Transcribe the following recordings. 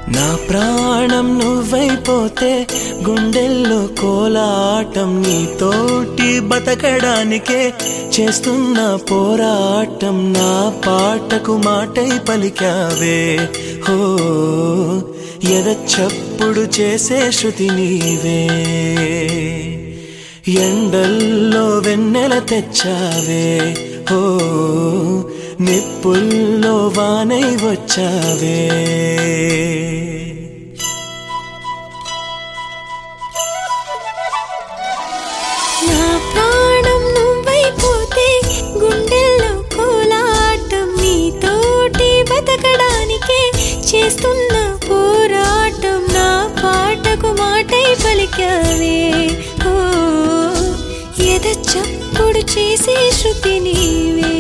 నా ప్రాణం నువ్వైపోతే గుండెల్లో కోలాటం నీతోటి బతకడానికే చేస్తున్న పోరాటం నా పాటకు మాటై పలికావే హో ఎద చప్పుడు చేసే శృతి నీవే ఎండల్లో వెన్నెల తెచ్చావే హో నిప్పుల్లో వానై వచ్చావే నా ప్రాణం నువ్వైపోతే గుండెల్లో కోలాటం నీతోటి బతకడానికే చేస్తున్న పోరాటం నా పాటకు మాటై పలికావే ఓ ఎద చప్పుడు చేసే శృతి నీవే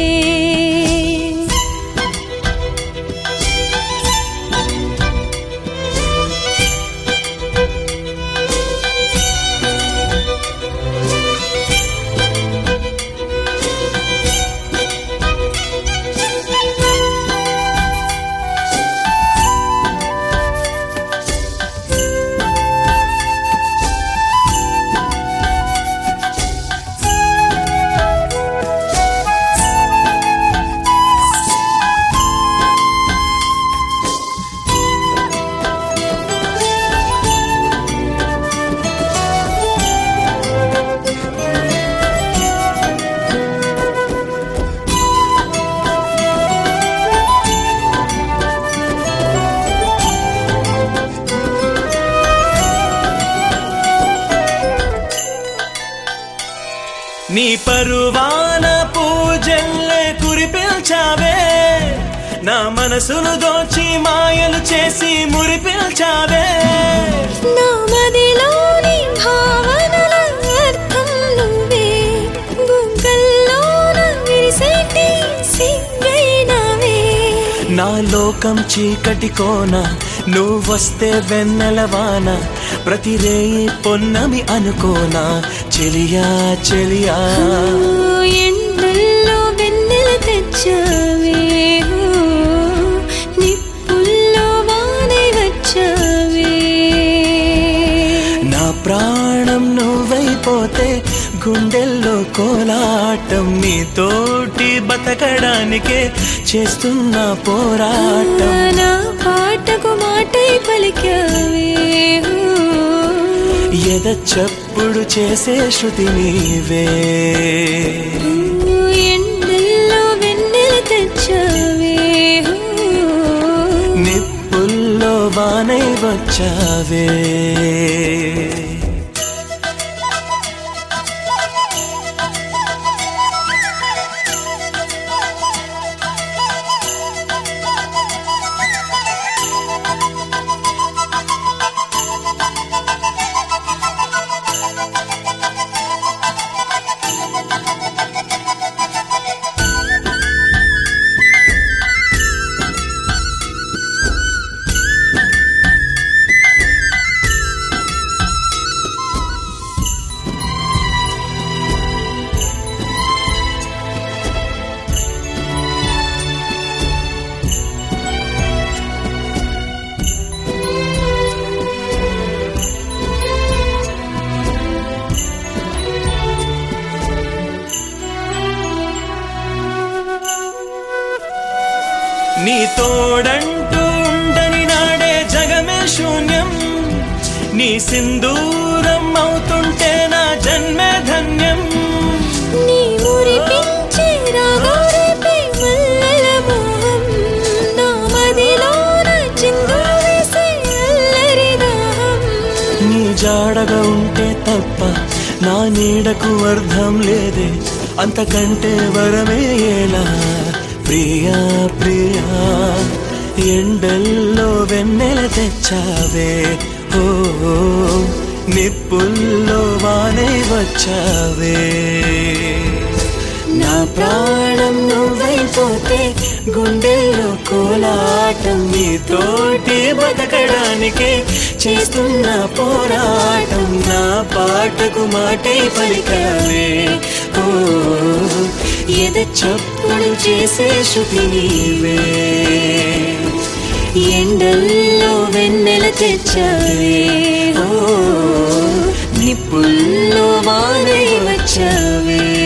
నీ పరువాన పూజల్లే కురిపిల్చావే నా మనసును దోచి మాయలు చేసి మురిపిల్చావే నా మదిలోని భావనల అర్థం నువ్వే బుగ్గల్లోన విరిసేటి సిగ్గైనవే నా లోకం చీకటి కోన నువ్వొస్తే వెన్నెల వాన ప్రతి రేయి పొన్నమి అనుకోనా చెలియా చెలియా ఓ ఎండల్లో వెన్నెల తెచ్చావే ఓ నిప్పుల్లో వానై వచ్చావే నా ప్రాణం నువ్వైపోతే గుండెల్లో కోలాటం నీతోటి బతకడానికే చేస్తున్న పోరాటం నా పాటకు మాటై పలికావే ఓ ఎద చప్పుడు చేసే శృతి నీవే ఎండల్లో వెన్నెల తెచ్చావే నిప్పుల్లో వానై వచ్చావే నీ తోడంటూ ఉండని నాడే జగమే శూన్యం నీ సింధూరం అవుతుంటే నా జన్మే ధన్యం నీ మురిపించే రాగారేపే మల్లెల మోహం నా మదిలోన చిందులు వేసే అల్లరి దాహం నీ జాడగా ఉంటే తప్ప నా నీడకు అర్థం లేదే అంతకంటే వరమే ఎలా ప్రియా ప్రియా ఎండల్లో వెన్నెల తెచ్చావే ఓ నిప్పుల్లో వానే వచ్చావే నా ప్రాణం నువ్వైపోతే గుండెల్లో కోలాటం నీతోటి బతకడానికే చేస్తున్న పోరాటం నా పాటకు మాటై పలికావే ఓ ఎద చప్పుడు చేసే శృతి నీవే ఎండల్లో వెన్నెల తెచ్చావే ఓ నిప్పుల్లో వానై వచ్చావే